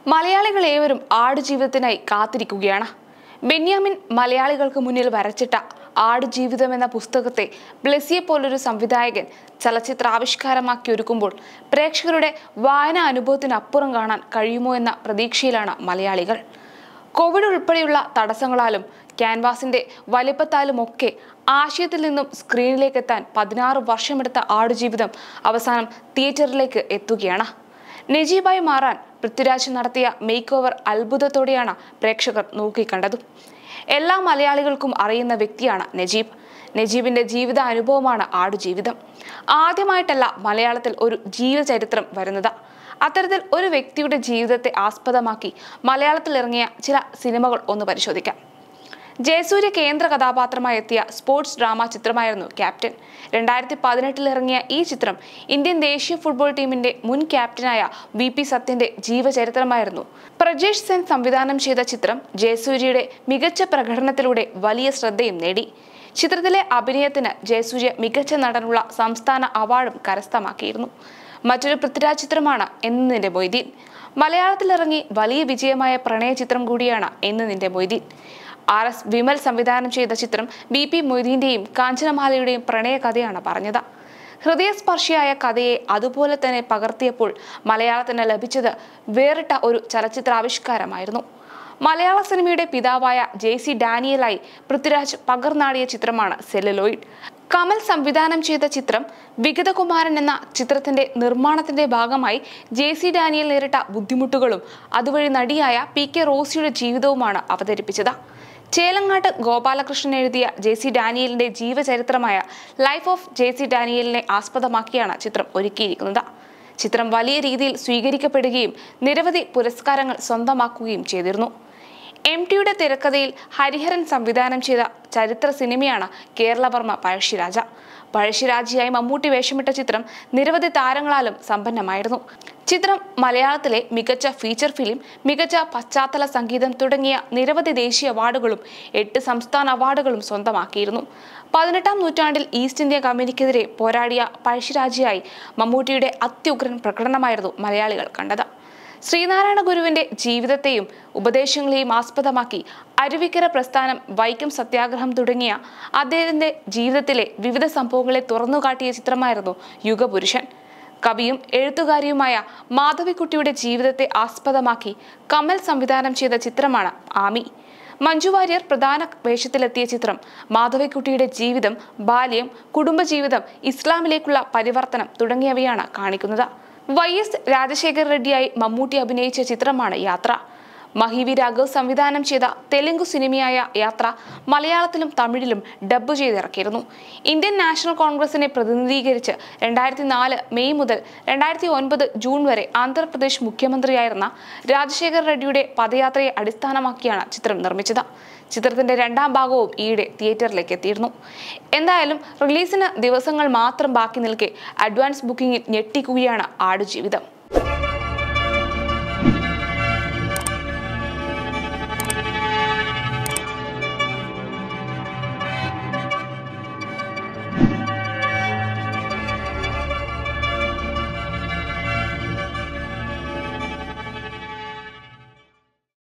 മലയാളികൾ ഏവരും ആടുജീവിതത്തിനായി കാത്തിരിക്കുകയാണ് ബെന്യാമിൻ മലയാളികൾക്ക് മുന്നിൽ വരച്ചിട്ട ആടുജീവിതം എന്ന പുസ്തകത്തെ ബ്ലെസിയെ പോലൊരു സംവിധായകൻ ചലച്ചിത്ര ആവിഷ്കാരമാക്കി ഒരുക്കുമ്പോൾ പ്രേക്ഷകരുടെ വായനാ അനുഭവത്തിനപ്പുറം കാണാൻ കഴിയുമോ എന്ന പ്രതീക്ഷയിലാണ് മലയാളികൾ കോവിഡ് ഉൾപ്പെടെയുള്ള തടസ്സങ്ങളാലും ക്യാൻവാസിന്റെ വലിപ്പത്താലുമൊക്കെ ആശയത്തിൽ നിന്നും സ്ക്രീനിലേക്ക് എത്താൻ പതിനാറ് വർഷമെടുത്ത ആടുജീവിതം അവസാനം തിയേറ്ററിലേക്ക് എത്തുകയാണ് നജീബായി മാറാൻ പൃഥ്വിരാജ് നടത്തിയ മേക്ക് ഓവർ അത്ഭുതത്തോടെയാണ് പ്രേക്ഷകർ നോക്കിക്കണ്ടതും എല്ലാ മലയാളികൾക്കും അറിയുന്ന വ്യക്തിയാണ് നജീബ് നജീബിന്റെ ജീവിത അനുഭവമാണ് ആടുജീവിതം ആദ്യമായിട്ടല്ല മലയാളത്തിൽ ഒരു ജീവചരിത്രം വരുന്നത് അത്തരത്തിൽ ഒരു വ്യക്തിയുടെ ജീവിതത്തെ ആസ്പദമാക്കി മലയാളത്തിൽ ഇറങ്ങിയ ചില സിനിമകൾ ഒന്ന് പരിശോധിക്കാം ജയസൂര്യ കേന്ദ്ര കഥാപാത്രമായി എത്തിയ സ്പോർട്സ് ഡ്രാമ ചിത്രമായിരുന്നു ക്യാപ്റ്റൻ രണ്ടായിരത്തി പതിനെട്ടിൽ ഇറങ്ങിയ ഈ ചിത്രം ഇന്ത്യൻ ദേശീയ ഫുട്ബോൾ ടീമിന്റെ മുൻ ക്യാപ്റ്റനായ വി പി സത്യന്റെ ജീവചരിത്രമായിരുന്നു പ്രജേഷ് സെൻ സംവിധാനം ചെയ്ത ചിത്രം ജയസൂര്യയുടെ മികച്ച പ്രകടനത്തിലൂടെ വലിയ ശ്രദ്ധയും നേടി ചിത്രത്തിലെ അഭിനയത്തിന് ജയസൂര്യ മികച്ച നടനുള്ള സംസ്ഥാന അവാർഡും കരസ്ഥമാക്കിയിരുന്നു മറ്റൊരു പൃഥ്വിരാജ് ചിത്രമാണ് എന്ന് നിന്റെ മൊയ്തീൻ മലയാളത്തിലിറങ്ങി വലിയ വിജയമായ പ്രണയ ചിത്രം കൂടിയാണ് എന്ന് നിന്റെ മൊയ്തീൻ ആർ എസ് വിമൽ സംവിധാനം ചെയ്ത ചിത്രം ബി പി മൊയ്തീന്റെയും കാഞ്ചനമാലയുടെയും പ്രണയ കഥയാണ് പറഞ്ഞത് ഹൃദയസ്പർശിയായ കഥയെ അതുപോലെ തന്നെ പകർത്തിയപ്പോൾ മലയാളത്തിന് ലഭിച്ചത് വേറിട്ട ഒരു ചലച്ചിത്രാവിഷ്കാരമായിരുന്നു മലയാള സിനിമയുടെ പിതാവായ ജെ സി ഡാനിയലായി പൃഥ്വിരാജ് പകർന്നാടിയ ചിത്രമാണ് സെല്ലുലോയിഡ് കമൽ സംവിധാനം ചെയ്ത ചിത്രം വിഗതകുമാരൻ എന്ന ചിത്രത്തിന്റെ നിർമ്മാണത്തിന്റെ ഭാഗമായി ജെ സി ഡാനിയൽ നേരിട്ട ബുദ്ധിമുട്ടുകളും അതുവഴി നടിയായ പി കെ റോസിയുടെ ജീവിതവുമാണ് അവതരിപ്പിച്ചത് ചേലങ്ങാട്ട് ഗോപാലകൃഷ്ണൻ എഴുതിയ ജെ സി ഡാനിയലിന്റെ ജീവചരിത്രമായ ലൈഫ് ഓഫ് ജെ സി ഡാനിയലിനെ ആസ്പദമാക്കിയാണ് ചിത്രം ഒരുക്കിയിരിക്കുന്നത് ചിത്രം വലിയ രീതിയിൽ സ്വീകരിക്കപ്പെടുകയും നിരവധി പുരസ്കാരങ്ങൾ സ്വന്തമാക്കുകയും ചെയ്തിരുന്നു എം ടിയുടെ തിരക്കഥയിൽ ഹരിഹരൻ സംവിധാനം ചെയ്ത ചരിത്ര സിനിമയാണ് കേരളവർമ്മ പഴശ്ശിരാജ പഴശ്ശിരാജയായി മമ്മൂട്ടി വേഷമിട്ട ചിത്രം നിരവധി താരങ്ങളാലും സമ്പന്നമായിരുന്നു ചിത്രം മലയാളത്തിലെ മികച്ച ഫീച്ചർ ഫിലിം മികച്ച പശ്ചാത്തല സംഗീതം തുടങ്ങിയ നിരവധി ദേശീയ അവാർഡുകളും എട്ട് സംസ്ഥാന അവാർഡുകളും സ്വന്തമാക്കിയിരുന്നു പതിനെട്ടാം നൂറ്റാണ്ടിൽ ഈസ്റ്റ് ഇന്ത്യ കമ്പനിക്കെതിരെ പോരാടിയ പഴശ്ശിരാജയായി മമ്മൂട്ടിയുടെ അത്യുഗ്രൻ പ്രകടനമായിരുന്നു മലയാളികൾ കണ്ടത് ശ്രീനാരായണ ഗുരുവിന്റെ ജീവിതത്തെയും ഉപദേശങ്ങളെയും ആസ്പദമാക്കി അരുവിക്കര പ്രസ്ഥാനം വൈക്കം സത്യാഗ്രഹം തുടങ്ങിയ അദ്ദേഹത്തിന്റെ ജീവിതത്തിലെ വിവിധ സംഭവങ്ങളെ തുറന്നുകാട്ടിയ ചിത്രമായിരുന്നു യുഗപുരുഷൻ കവിയും എഴുത്തുകാരിയുമായ മാധവിക്കുട്ടിയുടെ ജീവിതത്തെ ആസ്പദമാക്കി കമൽ സംവിധാനം ചെയ്ത ചിത്രമാണ് ആമി മഞ്ജു വാര്യർ പ്രധാന വേഷത്തിലെത്തിയ ചിത്രം മാധവിക്കുട്ടിയുടെ ജീവിതം ബാല്യം കുടുംബജീവിതം ഇസ്ലാമിലേക്കുള്ള പരിവർത്തനം തുടങ്ങിയവയാണ് കാണിക്കുന്നത് വൈ എസ് രാജശേഖർ റെഡ്ഡിയായി മമ്മൂട്ടി അഭിനയിച്ച ചിത്രമാണ് യാത്ര മഹിവി രാഘവ് സംവിധാനം ചെയ്ത തെലുങ്ക് സിനിമയായ യാത്ര മലയാളത്തിലും തമിഴിലും ഡബ്ബ് ചെയ്തിറക്കിയിരുന്നു ഇന്ത്യൻ നാഷണൽ കോൺഗ്രസിനെ പ്രതിനിധീകരിച്ച് രണ്ടായിരത്തി നാല് മെയ് മുതൽ രണ്ടായിരത്തി ഒൻപത് ജൂൺ വരെ ആന്ധ്രാപ്രദേശ് മുഖ്യമന്ത്രിയായിരുന്ന രാജശേഖർ റെഡ്ഡിയുടെ പദയാത്രയെ അടിസ്ഥാനമാക്കിയാണ് ചിത്രം നിർമ്മിച്ചത് ചിത്രത്തിന്റെ രണ്ടാം ഭാഗവും ഈയിടെ തിയേറ്ററിലേക്ക് എത്തിയിരുന്നു എന്തായാലും റിലീസിന് ദിവസങ്ങൾ മാത്രം ബാക്കി നിൽക്കെ അഡ്വാൻസ് ബുക്കിംഗിൽ ഞെട്ടിക്കുകയാണ് ആടുജീവിതം